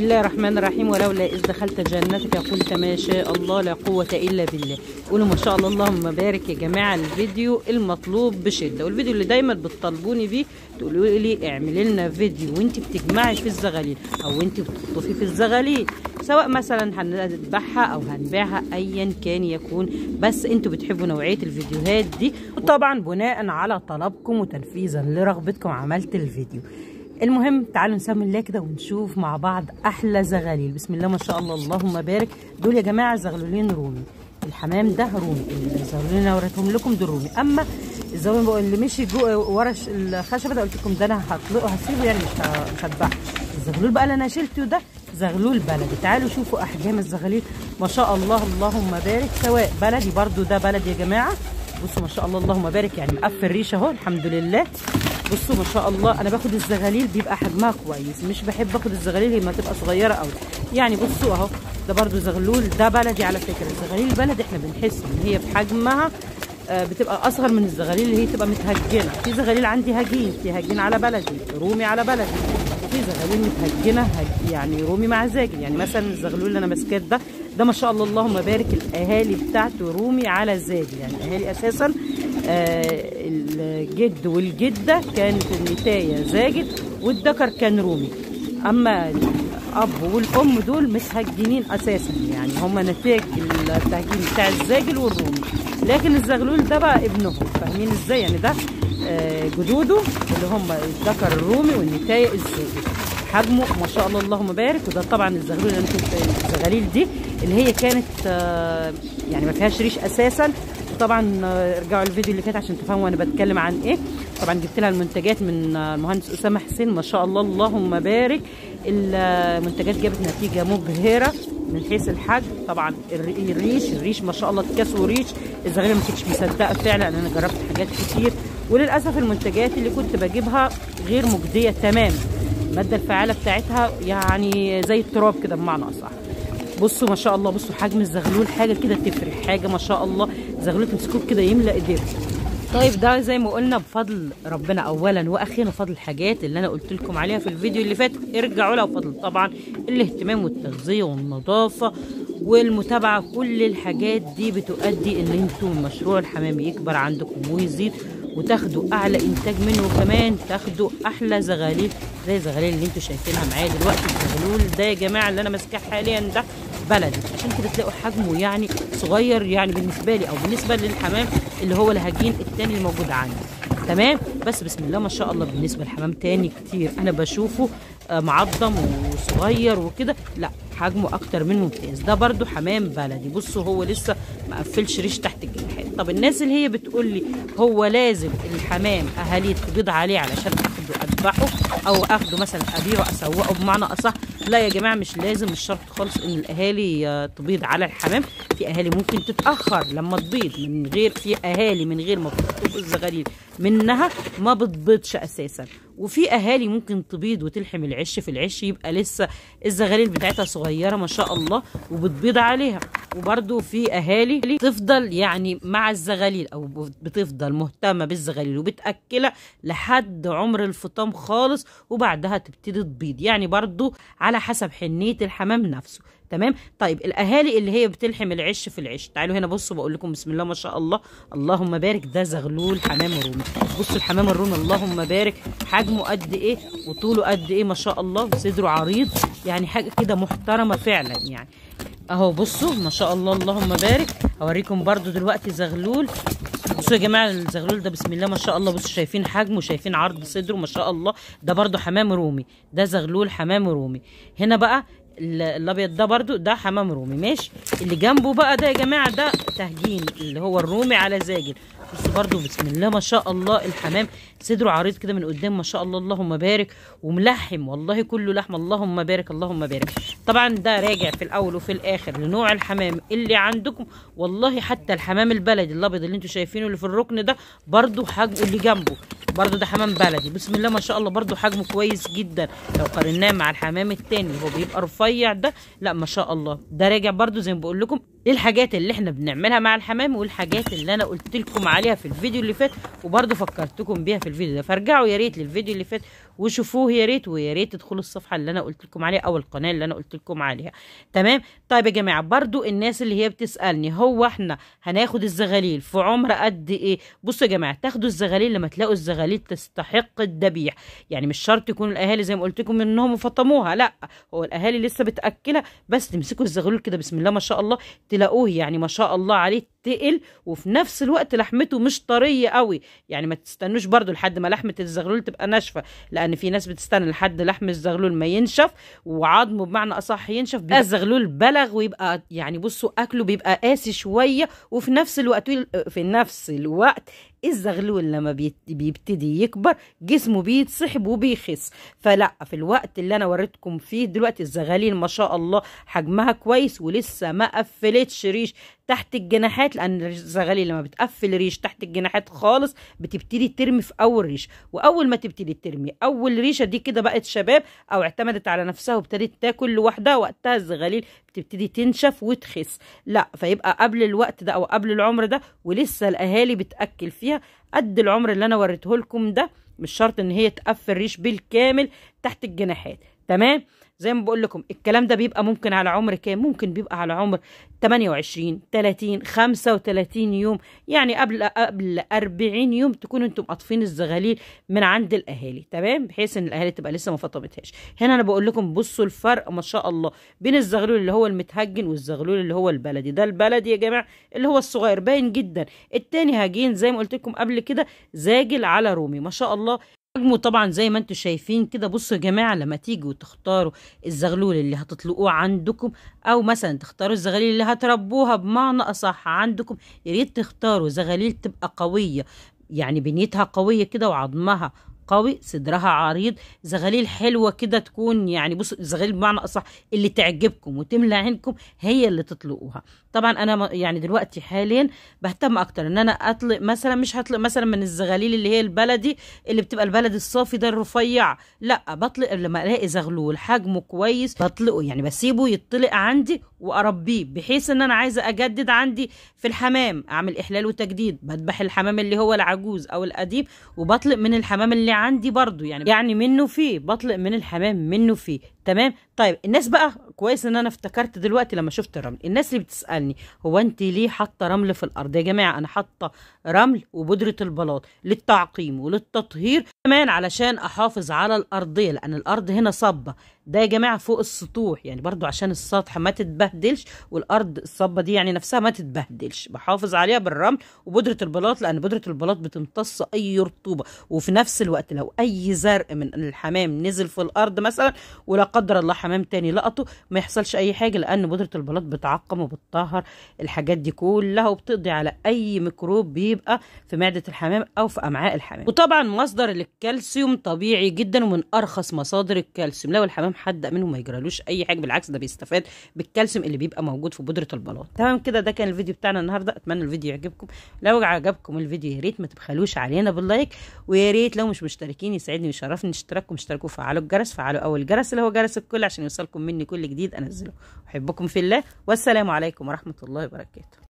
بسم الله الرحمن الرحيم ولولا إذ دخلت جنتك قلت ما شاء الله لا قوة إلا بالله قولوا ما شاء الله اللهم بارك يا جماعة الفيديو المطلوب بشدة والفيديو اللي دايما بتطالبوني بيه تقولوا لي اعملي لنا فيديو وانت بتجمعي في الزغاليل او انت بتطفي في الزغاليل سواء مثلا هنذبحها او هنبيعها ايا كان يكون بس انتوا بتحبوا نوعيه الفيديوهات دي وطبعا بناء على طلبكم وتنفيذا لرغبتكم عملت الفيديو المهم تعالوا نسمي الله كده ونشوف مع بعض احلى زغاليل بسم الله ما شاء الله اللهم بارك دول يا جماعه زغلولين رومي الحمام ده رومي الزغلولين اللي وريتهم لكم دول رومي اما الزغلول اللي مشي جوه ورا الخشبه ده قلت لكم ده انا هطلقه هسيبه يعني مش مش هذبحه الزغلول بقى اللي انا شلته ده زغلول بلدي تعالوا شوفوا احجام الزغاليل ما شاء الله اللهم بارك سواء بلدي برضو ده بلدي يا جماعه بصوا ما شاء الله اللهم بارك يعني مقفل ريشه اهو الحمد لله بصوا ما شاء الله انا باخد الزغاليل بيبقى حجمها كويس مش بحب اخد الزغاليل لما تبقى صغيره قوي يعني بصوا اهو ده برضو زغلول ده بلدي على فكره الزغاليل البلدي احنا بنحس ان هي في حجمها بتبقى اصغر من الزغاليل اللي هي تبقى متهجنه في زغاليل عندي هجين في هجين على بلدي رومي على بلدي وفي زغاليل متهجنه يعني رومي مع زاجل يعني مثلا الزغلول اللي انا ماسكاه ده ده ما شاء الله اللهم بارك الاهالي بتاعته رومي على زاجل يعني الاهالي اساسا آه الجد والجده كانت النتايه زاجل والذكر كان رومي اما الاب والام دول متهجنين اساسا يعني هم نتاج التهجين بتاع الزاجل والرومي لكن الزغلول ده بقى ابنهم فاهمين ازاي يعني ده آه جدوده اللي هم الذكر الرومي والنتايه الزاجل حجمه ما شاء الله اللهم بارك وده طبعا الزغلول اللي الزغاليل دي اللي هي كانت آه يعني ما فيهاش ريش اساسا طبعا ارجعوا الفيديو اللي فات عشان تفهموا انا بتكلم عن ايه طبعا جبت لها المنتجات من المهندس اسامه حسين ما شاء الله اللهم بارك المنتجات جابت نتيجه مبهره من حيث الحجم طبعا الريش الريش ما شاء الله تكسو ريش الزغاليل ما كنتش مصدقه فعلا انا جربت حاجات كتير وللاسف المنتجات اللي كنت بجيبها غير مجديه تماما الماده الفعاله بتاعتها يعني زي التراب كده بمعنى اصح بصوا ما شاء الله بصوا حجم الزغلول حاجه كده تفرح حاجه ما شاء الله زغلول تمسكوه كده يملا ايديكم طيب ده زي ما قلنا بفضل ربنا اولا واخيرا بفضل الحاجات اللي انا قلت لكم عليها في الفيديو اللي فات ارجعوا لها بفضل طبعا الاهتمام والتغذيه والنظافه والمتابعه كل الحاجات دي بتؤدي ان انتم مشروع الحمام يكبر عندكم ويزيد وتاخدوا اعلى انتاج منه وكمان تاخدوا احلى زغاليل زي الزغاليل اللي انتم شايفينها معايا دلوقتي الزغلول ده يا جماعه اللي انا ماسكاه حاليا ده بلدي عشان كده تلاقوا حجمه يعني صغير يعني بالنسبه لي او بالنسبه للحمام اللي هو الهجين التاني الموجود عندي تمام بس بسم الله ما شاء الله بالنسبه لحمام تاني كتير انا بشوفه معظم وصغير وكده لا حجمه اكتر من ممتاز ده برده حمام بلدي بصوا هو لسه ما قفلش ريش تحت الجناحات طب الناس اللي هي بتقول لي هو لازم الحمام اهاليه تبيض عليه علشان اخده اذبحه او اخده مثلا ابيعه اسوقه بمعنى اصح لا يا جماعه مش لازم مش شرط خالص ان الاهالي تبيض على الحمام في اهالي ممكن تتاخر لما تبيض من غير في اهالي من غير ما بتطلب الزغاليل منها ما بتبيضش اساسا وفي اهالي ممكن تبيض وتلحم العش في العش يبقى لسه الزغاليل بتاعتها صغيره ما شاء الله وبتبيض عليها وبرده في اهالي تفضل يعني مع الزغاليل او بتفضل مهتمه بالزغاليل وبتاكلها لحد عمر الفطام خالص وبعدها تبتدي تبيض يعني برده على حسب حنيه الحمام نفسه تمام طيب الاهالي اللي هي بتلحم العش في العش تعالوا هنا بصوا بقول لكم بسم الله ما شاء الله اللهم بارك ده زغلول حمام رومي بصوا الحمام الرومي اللهم بارك حجمه قد ايه وطوله قد ايه ما شاء الله وصدره عريض يعني حاجه كده محترمه فعلا يعني اهو بصوا ما شاء الله اللهم بارك اوريكم برضو دلوقتي زغلول بصوا يا جماعه الزغلول ده بسم الله ما شاء الله بصوا شايفين حجمه شايفين عرض صدره ما شاء الله ده برضو حمام رومي ده زغلول حمام رومي هنا بقى الابيض ده برضو ده حمام رومي ماشي اللي جنبه بقى ده يا جماعه ده تهجين اللي هو الرومي على زاجل بصوا برضو بسم الله ما شاء الله الحمام صدره عريض كده من قدام ما شاء الله اللهم بارك وملحم والله كله لحم اللهم بارك اللهم بارك طبعا ده راجع في الاول وفي الاخر لنوع الحمام اللي عندكم والله حتى الحمام البلدي الابيض اللي انتوا شايفينه اللي في الركن ده برضو حجمه اللي جنبه برضو ده حمام بلدي بسم الله ما شاء الله برضو حجمه كويس جدا لو قارناه مع الحمام التاني هو بيبقى رفيع ده لا ما شاء الله ده راجع برضو زي ما بقول لكم للحاجات اللي احنا بنعملها مع الحمام والحاجات اللي انا قلت لكم عليها في الفيديو اللي فات وبرضو فكرتكم بيها في الفيديو ده فارجعوا يا ريت للفيديو اللي فات وشوفوه يا ريت ويا ريت تدخلوا الصفحه اللي انا قلت لكم عليها او القناه اللي انا قلت لكم عليها تمام طيب يا جماعه برضو الناس اللي هي بتسالني هو احنا هناخد الزغاليل في عمر قد ايه بصوا يا جماعه تاخدوا الزغاليل لما تلاقوا الزغاليل تستحق الذبيح يعني مش شرط يكون الاهالي زي ما قلت لكم انهم فطموها لا هو الاهالي لسه بتاكلها بس تمسكوا الزغلول كده بسم الله ما شاء الله تلاقوه يعني ما شاء الله عليه تقل وفي نفس الوقت لحمته مش طريه قوي يعني ما تستنوش برضو لحد ما لحمه الزغلول تبقى ناشفه لان في ناس بتستنى لحد لحم الزغلول ما ينشف وعظمه بمعنى اصح ينشف بيبقى الزغلول بلغ ويبقى يعني بصوا اكله بيبقى قاسي شويه وفي نفس الوقت في نفس الوقت الزغلول لما بيبتدي يكبر جسمه بيتسحب وبيخس فلا في الوقت اللي انا وريتكم فيه دلوقتي الزغاليل ما شاء الله حجمها كويس ولسه ما قفلتش ريش تحت الجناحات لان الزغاليل لما بتقفل ريش تحت الجناحات خالص بتبتدي ترمي في اول ريش واول ما تبتدي ترمي اول ريشه دي كده بقت شباب او اعتمدت على نفسها وابتدت تاكل لوحدها وقتها الزغاليل بتبتدي تنشف وتخس لا فيبقى قبل الوقت ده او قبل العمر ده ولسه الاهالي بتاكل فيها قد العمر اللي انا وريته لكم ده مش شرط ان هي تقفل ريش بالكامل تحت الجناحات تمام زي ما بقول لكم الكلام ده بيبقى ممكن على عمر كام ممكن بيبقى على عمر 28 30 35 يوم يعني قبل قبل 40 يوم تكونوا انتم قاطفين الزغاليل من عند الاهالي تمام بحيث ان الاهالي تبقى لسه ما فطمتهاش هنا انا بقول لكم بصوا الفرق ما شاء الله بين الزغلول اللي هو المتهجن والزغلول اللي هو البلدي ده البلدي يا جماعه اللي هو الصغير باين جدا التاني هجين زي ما قلت لكم قبل كده زاجل على رومي ما شاء الله حجمه طبعا زي ما انتم شايفين كده بصوا يا جماعه لما تيجوا تختاروا الزغلول اللي هتطلقوه عندكم او مثلا تختاروا الزغاليل اللي هتربوها بمعنى اصح عندكم يا ريت تختاروا زغاليل تبقى قويه يعني بنيتها قويه كده وعظمها قوي صدرها عريض زغاليل حلوه كده تكون يعني بص زغاليل بمعنى اصح اللي تعجبكم وتملى عينكم هي اللي تطلقوها طبعا انا يعني دلوقتي حاليا بهتم اكتر ان انا اطلق مثلا مش هطلق مثلا من الزغاليل اللي هي البلدي اللي بتبقى البلد الصافي ده الرفيع لا بطلق لما الاقي زغلول حجمه كويس بطلقه يعني بسيبه يطلق عندي واربيه بحيث ان انا عايزه اجدد عندي في الحمام اعمل احلال وتجديد بذبح الحمام اللي هو العجوز او القديم وبطلق من الحمام اللي عندي برضو يعني يعني منه فيه بطلق من الحمام منه فيه تمام طيب الناس بقى كويس ان انا افتكرت دلوقتي لما شفت الرمل الناس اللي بتسالني هو انت ليه حاطه رمل في الارض يا جماعه انا حاطه رمل وبودره البلاط للتعقيم وللتطهير كمان علشان احافظ على الارضيه لان الارض هنا صبه ده يا جماعه فوق السطوح يعني برضو عشان السطح ما تتبهدلش والارض الصبه دي يعني نفسها ما تتبهدلش بحافظ عليها بالرمل وبودره البلاط لان بودره البلاط بتمتص اي رطوبه وفي نفس الوقت لو اي زرق من الحمام نزل في الارض مثلا ولا قدر الله حمام تاني لقطه ما يحصلش اي حاجه لان بودره البلاط بتعقم وبتطهر الحاجات دي كلها وبتقضي على اي ميكروب بيبقى في معده الحمام او في امعاء الحمام وطبعا مصدر للكالسيوم طبيعي جدا ومن ارخص مصادر الكالسيوم لو الحمام حد منه ما يجرالوش اي حاجه بالعكس ده بيستفاد بالكالسيوم اللي بيبقى موجود في بودره البلاط تمام كده ده كان الفيديو بتاعنا النهارده اتمنى الفيديو يعجبكم لو عجبكم الفيديو يا ريت ما تبخلوش علينا باللايك ويا ريت لو مش مشتركين يسعدني ويشرفني اشتراككم اشتركوا وفعلوا الجرس فعلوا اول جرس اللي هو جرس الكل عشان يوصلكم مني كل جديد انزله احبكم في الله والسلام عليكم ورحمه الله وبركاته